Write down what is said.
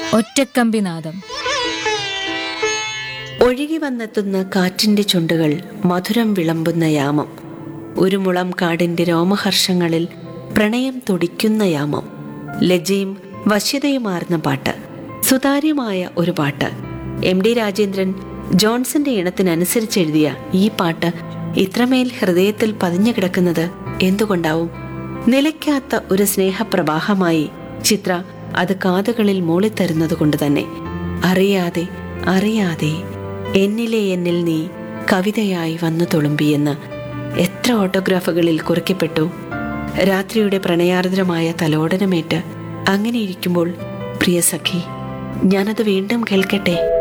ഒറ്റക്കമ്പിനാദം ഒഴുകി വന്നെത്തുന്ന കാറ്റിന്റെ ചുണ്ടുകൾ മധുരം വിളമ്പുന്ന യാമം ഒരു മുളം കാടിന്റെ രോമഹർഷങ്ങളിൽ പ്രണയം തുടിക്കുന്ന യാമം ലജ്ജയും വശ്യതയുമാർന്ന പാട്ട് സുതാര്യമായ ഒരു പാട്ട് എം ഡി രാജേന്ദ്രൻ ജോൺസന്റെ ഇണത്തിനനുസരിച്ച് എഴുതിയ ഈ പാട്ട് ഇത്രമേൽ ഹൃദയത്തിൽ പതിഞ്ഞു കിടക്കുന്നത് എന്തുകൊണ്ടാവും നിലയ്ക്കാത്ത ഒരു സ്നേഹപ്രവാഹമായി ചിത്ര അത് കാതുകളിൽ മൂളിത്തരുന്നത് കൊണ്ട് തന്നെ അറിയാതെ അറിയാതെ എന്നിലെ എന്നിൽ നീ കവിതയായി വന്നു തുളുമ്പിയെന്ന് എത്ര ഓട്ടോഗ്രാഫുകളിൽ കുറിക്കപ്പെട്ടു രാത്രിയുടെ പ്രണയാർദ്രമായ തലോടനമേറ്റ് അങ്ങനെ ഇരിക്കുമ്പോൾ പ്രിയ സഖി ഞാനത് വീണ്ടും കേൾക്കട്ടെ